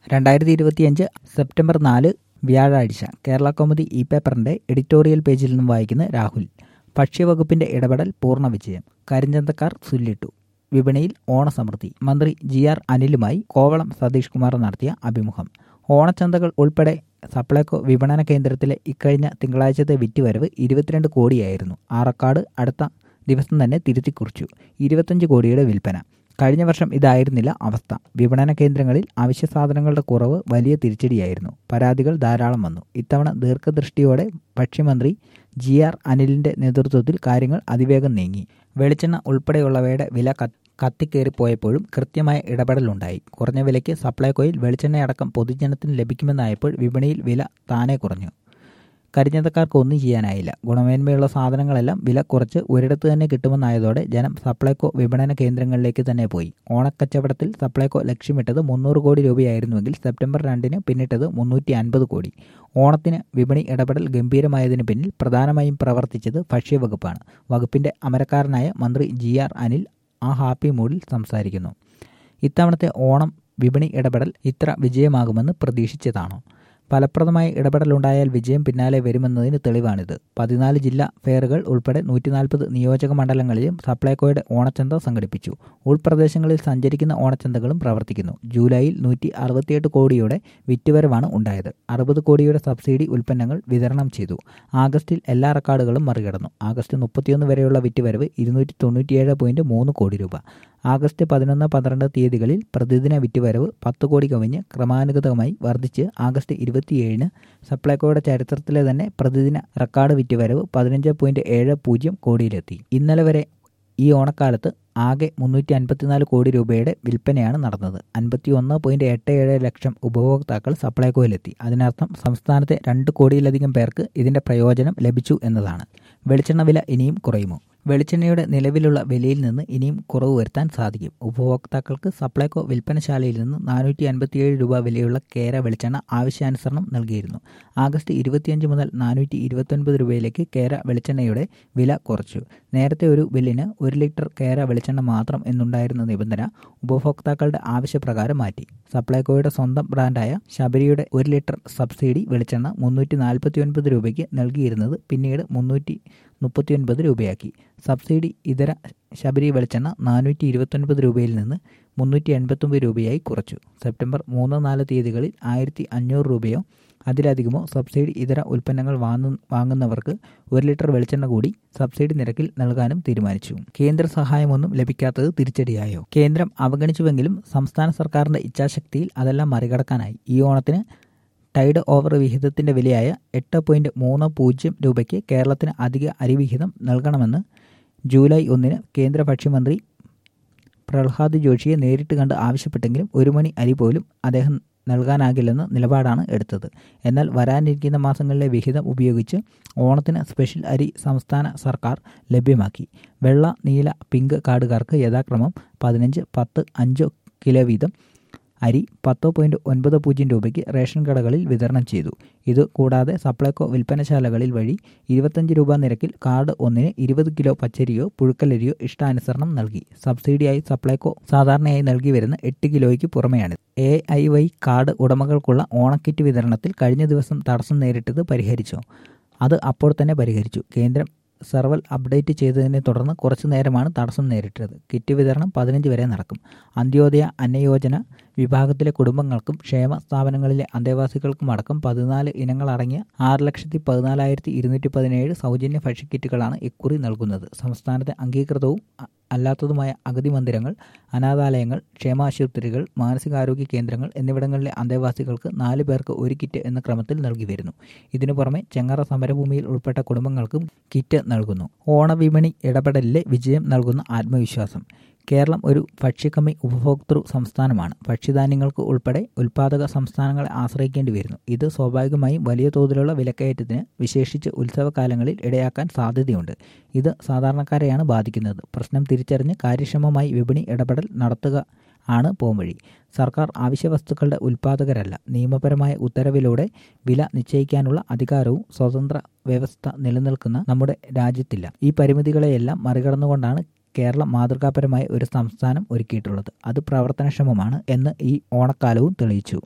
രണ്ടായിരത്തി ഇരുപത്തിയഞ്ച് സെപ്റ്റംബർ നാല് വ്യാഴാഴ്ച കേരള കൗമുദി ഇ പേപ്പറിന്റെ എഡിറ്റോറിയൽ പേജിൽ നിന്നും വായിക്കുന്ന രാഹുൽ ഭക്ഷ്യവകുപ്പിന്റെ ഇടപെടൽ പൂർണ്ണ വിജയം കരിഞ്ചന്തക്കാർ സുല്ലിട്ടു വിപണിയിൽ ഓണസമൃദ്ധി മന്ത്രി ജി ആർ അനിലുമായി കോവളം സതീഷ് കുമാർ നടത്തിയ അഭിമുഖം ഓണച്ചന്തകൾ ഉൾപ്പെടെ സപ്ലൈകോ വിപണന കേന്ദ്രത്തിലെ ഇക്കഴിഞ്ഞ തിങ്കളാഴ്ചത്തെ വിറ്റുവരവ് ഇരുപത്തിരണ്ട് കോടിയായിരുന്നു ആറക്കാട് അടുത്ത ദിവസം തന്നെ തിരുത്തിക്കുറിച്ചു ഇരുപത്തഞ്ച് കോടിയുടെ വിൽപ്പന കഴിഞ്ഞ വർഷം ഇതായിരുന്നില്ല അവസ്ഥ വിപണന കേന്ദ്രങ്ങളിൽ അവശ്യ സാധനങ്ങളുടെ കുറവ് വലിയ തിരിച്ചടിയായിരുന്നു പരാതികൾ ധാരാളം വന്നു ഇത്തവണ ദീർഘദൃഷ്ടിയോടെ ഭക്ഷ്യമന്ത്രി ജി ആർ അനിലിന്റെ നേതൃത്വത്തിൽ കാര്യങ്ങൾ അതിവേഗം നീങ്ങി വെളിച്ചെണ്ണ ഉൾപ്പെടെയുള്ളവയുടെ വില കത്തിക്കേറിപ്പോയപ്പോഴും കൃത്യമായ ഇടപെടലുണ്ടായി കുറഞ്ഞ വിലയ്ക്ക് സപ്ലൈകോയിൽ വെളിച്ചെണ്ണയടക്കം പൊതുജനത്തിന് ലഭിക്കുമെന്നായപ്പോൾ വിപണിയിൽ വില താനെ കുറഞ്ഞു കരിഞ്ഞതക്കാർക്ക് ഒന്നും ചെയ്യാനായില്ല ഗുണമേന്മയുള്ള സാധനങ്ങളെല്ലാം വില കുറച്ച് ഒരിടത്ത് തന്നെ കിട്ടുമെന്നായതോടെ ജനം സപ്ലൈകോ വിപണന കേന്ദ്രങ്ങളിലേക്ക് തന്നെ പോയി ഓണക്കച്ചവടത്തിൽ സപ്ലൈകോ ലക്ഷ്യമിട്ടത് മുന്നൂറ് കോടി രൂപയായിരുന്നുവെങ്കിൽ സെപ്റ്റംബർ രണ്ടിന് പിന്നിട്ടത് മുന്നൂറ്റി അൻപത് കോടി ഓണത്തിന് വിപണി ഇടപെടൽ ഗംഭീരമായതിനു പിന്നിൽ പ്രധാനമായും പ്രവർത്തിച്ചത് ഭക്ഷ്യവകുപ്പാണ് വകുപ്പിന്റെ അമരക്കാരനായ മന്ത്രി ജി ആർ അനിൽ ആ ഹാപ്പി മൂഡിൽ സംസാരിക്കുന്നു ഇത്തവണത്തെ ഓണം വിപണി ഇടപെടൽ ഇത്ര വിജയമാകുമെന്ന് പ്രതീക്ഷിച്ചതാണോ ഫലപ്രദമായ ഇടപെടലുണ്ടായാൽ വിജയം പിന്നാലെ വരുമെന്നതിന് തെളിവാണിത് പതിനാല് ജില്ലാ ഫെയറുകൾ ഉൾപ്പെടെ നൂറ്റി നാൽപ്പത് നിയോജക മണ്ഡലങ്ങളിലും സപ്ലൈകോയുടെ ഓണച്ചന്ത സംഘടിപ്പിച്ചു ഉൾപ്രദേശങ്ങളിൽ സഞ്ചരിക്കുന്ന ഓണച്ചന്തകളും പ്രവർത്തിക്കുന്നു ജൂലൈയിൽ നൂറ്റി അറുപത്തിയെട്ട് കോടിയുടെ വിറ്റുവരവാണ് ഉണ്ടായത് അറുപത് കോടിയുടെ സബ്സിഡി ഉൽപ്പന്നങ്ങൾ വിതരണം ചെയ്തു ആഗസ്റ്റിൽ എല്ലാ റെക്കോർഡുകളും മറികടന്നു ആഗസ്റ്റ് മുപ്പത്തിയൊന്ന് വരെയുള്ള വിറ്റുവരവ് ഇരുന്നൂറ്റി തൊണ്ണൂറ്റിയേഴ് പോയിന്റ് മൂന്ന് കോടി രൂപ ആഗസ്റ്റ് പതിനൊന്ന് പന്ത്രണ്ട് തീയതികളിൽ പ്രതിദിന വിറ്റുവരവ് പത്ത് കോടി കവിഞ്ഞ് ക്രമാനുഗതമായി വർദ്ധിച്ച് ആഗസ്റ്റ് ഇരുപത്തിയേഴിന് സപ്ലൈകോയുടെ ചരിത്രത്തിലെ തന്നെ പ്രതിദിന റെക്കോർഡ് വിറ്റുവരവ് പതിനഞ്ച് പോയിന്റ് ഏഴ് പൂജ്യം കോടിയിലെത്തി ഇന്നലെ വരെ ഈ ഓണക്കാലത്ത് ആകെ മുന്നൂറ്റി അൻപത്തിനാല് കോടി രൂപയുടെ വിൽപ്പനയാണ് നടന്നത് അൻപത്തി ഒന്ന് പോയിന്റ് എട്ട് ഏഴ് ലക്ഷം ഉപഭോക്താക്കൾ സപ്ലൈകോയിലെത്തി അതിനർത്ഥം സംസ്ഥാനത്തെ രണ്ട് കോടിയിലധികം പേർക്ക് ഇതിന്റെ പ്രയോജനം ലഭിച്ചു എന്നതാണ് വെളിച്ചെണ്ണ വില ഇനിയും കുറയുമോ വെളിച്ചെണ്ണയുടെ നിലവിലുള്ള വിലയിൽ നിന്ന് ഇനിയും കുറവ് വരുത്താൻ സാധിക്കും ഉപഭോക്താക്കൾക്ക് സപ്ലൈകോ വിൽപ്പനശാലയിൽ നിന്ന് നാനൂറ്റി അൻപത്തിയേഴ് രൂപ വിലയുള്ള കേര വെളിച്ചെണ്ണ ആവശ്യാനുസരണം നൽകിയിരുന്നു ആഗസ്റ്റ് ഇരുപത്തിയഞ്ച് മുതൽ നാനൂറ്റി ഇരുപത്തൊൻപത് രൂപയിലേക്ക് കേര വെളിച്ചെണ്ണയുടെ വില കുറച്ചു നേരത്തെ ഒരു ബില്ലിന് ഒരു ലിറ്റർ കേര വെളിച്ചെണ്ണ മാത്രം എന്നുണ്ടായിരുന്ന നിബന്ധന ഉപഭോക്താക്കളുടെ ആവശ്യപ്രകാരം മാറ്റി സപ്ലൈകോയുടെ സ്വന്തം ബ്രാൻഡായ ശബരിയുടെ ഒരു ലിറ്റർ സബ്സിഡി വെളിച്ചെണ്ണ മുന്നൂറ്റി നാൽപ്പത്തി ഒൻപത് രൂപയ്ക്ക് നൽകിയിരുന്നത് പിന്നീട് മുന്നൂറ്റി മുപ്പത്തിയൊൻപത് രൂപയാക്കി സബ്സിഡി ഇതര ശബരി വെളിച്ചെണ്ണ നാനൂറ്റി ഇരുപത്തൊൻപത് രൂപയിൽ നിന്ന് മുന്നൂറ്റി എൺപത്തൊമ്പത് രൂപയായി കുറച്ചു സെപ്റ്റംബർ മൂന്ന് നാല് തീയതികളിൽ ആയിരത്തി അഞ്ഞൂറ് രൂപയോ അതിലധികമോ സബ്സിഡി ഇതര ഉൽപ്പന്നങ്ങൾ വാങ്ങു വാങ്ങുന്നവർക്ക് ഒരു ലിറ്റർ വെളിച്ചെണ്ണ കൂടി സബ്സിഡി നിരക്കിൽ നൽകാനും തീരുമാനിച്ചു കേന്ദ്ര സഹായമൊന്നും ലഭിക്കാത്തത് തിരിച്ചടിയായോ കേന്ദ്രം അവഗണിച്ചുവെങ്കിലും സംസ്ഥാന സർക്കാരിന്റെ ഇച്ഛാശക്തിയിൽ അതെല്ലാം മറികടക്കാനായി ഈ ഓണത്തിന് ടൈഡ് ഓവർ വിഹിതത്തിന്റെ വിലയായ എട്ട് പോയിന്റ് മൂന്ന് പൂജ്യം രൂപയ്ക്ക് കേരളത്തിന് അധിക അരിവിഹിതം നൽകണമെന്ന് ജൂലൈ ഒന്നിന് കേന്ദ്ര ഭക്ഷ്യമന്ത്രി പ്രഹ്ലാദ് ജോഷിയെ നേരിട്ട് കണ്ട് ആവശ്യപ്പെട്ടെങ്കിലും ഒരു മണി അരി പോലും അദ്ദേഹം നൽകാനാകില്ലെന്ന നിലപാടാണ് എടുത്തത് എന്നാൽ വരാനിരിക്കുന്ന മാസങ്ങളിലെ വിഹിതം ഉപയോഗിച്ച് ഓണത്തിന് സ്പെഷ്യൽ അരി സംസ്ഥാന സർക്കാർ ലഭ്യമാക്കി വെള്ള നീല പിങ്ക് കാർഡുകാർക്ക് യഥാക്രമം പതിനഞ്ച് പത്ത് അഞ്ച് കിലോ വീതം അരി പത്ത് പോയിന്റ് ഒൻപത് പൂജ്യം രൂപയ്ക്ക് റേഷൻ കടകളിൽ വിതരണം ചെയ്തു ഇത് കൂടാതെ സപ്ലൈകോ വിൽപ്പനശാലകളിൽ വഴി ഇരുപത്തഞ്ച് രൂപ നിരക്കിൽ കാർഡ് ഒന്നിന് ഇരുപത് കിലോ പച്ചരിയോ പുഴുക്കലരിയോ ഇഷ്ടാനുസരണം നൽകി സബ്സിഡിയായി സപ്ലൈകോ സാധാരണയായി നൽകി വരുന്ന എട്ട് കിലോയ്ക്ക് പുറമെയാണ് എ ഐ വൈ കാർഡ് ഉടമകൾക്കുള്ള ഓണക്കിറ്റ് വിതരണത്തിൽ കഴിഞ്ഞ ദിവസം തടസ്സം നേരിട്ടത് പരിഹരിച്ചോ അത് അപ്പോൾ തന്നെ പരിഹരിച്ചു കേന്ദ്രം സെർവൽ അപ്ഡേറ്റ് ചെയ്തതിനെ തുടർന്ന് കുറച്ചു നേരമാണ് തടസ്സം നേരിട്ടത് കിറ്റ് വിതരണം പതിനഞ്ച് വരെ നടക്കും അന്ത്യോദയ അന്നയോജന വിഭാഗത്തിലെ കുടുംബങ്ങൾക്കും ക്ഷേമ സ്ഥാപനങ്ങളിലെ അന്തേവാസികൾക്കും അടക്കം പതിനാല് ഇനങ്ങളടങ്ങിയ ആറ് ലക്ഷത്തി പതിനാലായിരത്തി ഇരുന്നൂറ്റി പതിനേഴ് സൗജന്യ ഭക്ഷ്യക്കിറ്റുകളാണ് ഇക്കുറി നൽകുന്നത് സംസ്ഥാനത്തെ അംഗീകൃതവും അല്ലാത്തതുമായ അഗതി മന്ദിരങ്ങൾ അനാഥാലയങ്ങൾ ക്ഷേമാശുപത്രികൾ മാനസികാരോഗ്യ കേന്ദ്രങ്ങൾ എന്നിവിടങ്ങളിലെ അന്തേവാസികൾക്ക് നാല് പേർക്ക് ഒരു കിറ്റ് എന്ന ക്രമത്തിൽ നൽകി വരുന്നു ഇതിനു പുറമെ ചെങ്ങറ സമരഭൂമിയിൽ ഉൾപ്പെട്ട കുടുംബങ്ങൾക്കും കിറ്റ് നൽകുന്നു ഓണവിപണി ഇടപെടലിലെ വിജയം നൽകുന്ന ആത്മവിശ്വാസം കേരളം ഒരു ഭക്ഷ്യക്കമ്മി ഉപഭോക്തൃ സംസ്ഥാനമാണ് ഭക്ഷ്യധാന്യങ്ങൾക്ക് ഉൾപ്പെടെ ഉൽപ്പാദക സംസ്ഥാനങ്ങളെ ആശ്രയിക്കേണ്ടി വരുന്നു ഇത് സ്വാഭാവികമായും വലിയ തോതിലുള്ള വിലക്കയറ്റത്തിന് വിശേഷിച്ച് ഉത്സവകാലങ്ങളിൽ ഇടയാക്കാൻ സാധ്യതയുണ്ട് ഇത് സാധാരണക്കാരെയാണ് ബാധിക്കുന്നത് പ്രശ്നം തിരിച്ചറിഞ്ഞ് കാര്യക്ഷമമായി വിപണി ഇടപെടൽ നടത്തുക ആണ് പോംവഴി സർക്കാർ ആവശ്യ വസ്തുക്കളുടെ ഉൽപ്പാദകരല്ല നിയമപരമായ ഉത്തരവിലൂടെ വില നിശ്ചയിക്കാനുള്ള അധികാരവും സ്വതന്ത്ര വ്യവസ്ഥ നിലനിൽക്കുന്ന നമ്മുടെ രാജ്യത്തില്ല ഈ പരിമിതികളെയെല്ലാം മറികടന്നുകൊണ്ടാണ് കേരളം മാതൃകാപരമായ ഒരു സംസ്ഥാനം ഒരുക്കിയിട്ടുള്ളത് അത് പ്രവർത്തനക്ഷമമാണ് എന്ന് ഈ ഓണക്കാലവും തെളിയിച്ചു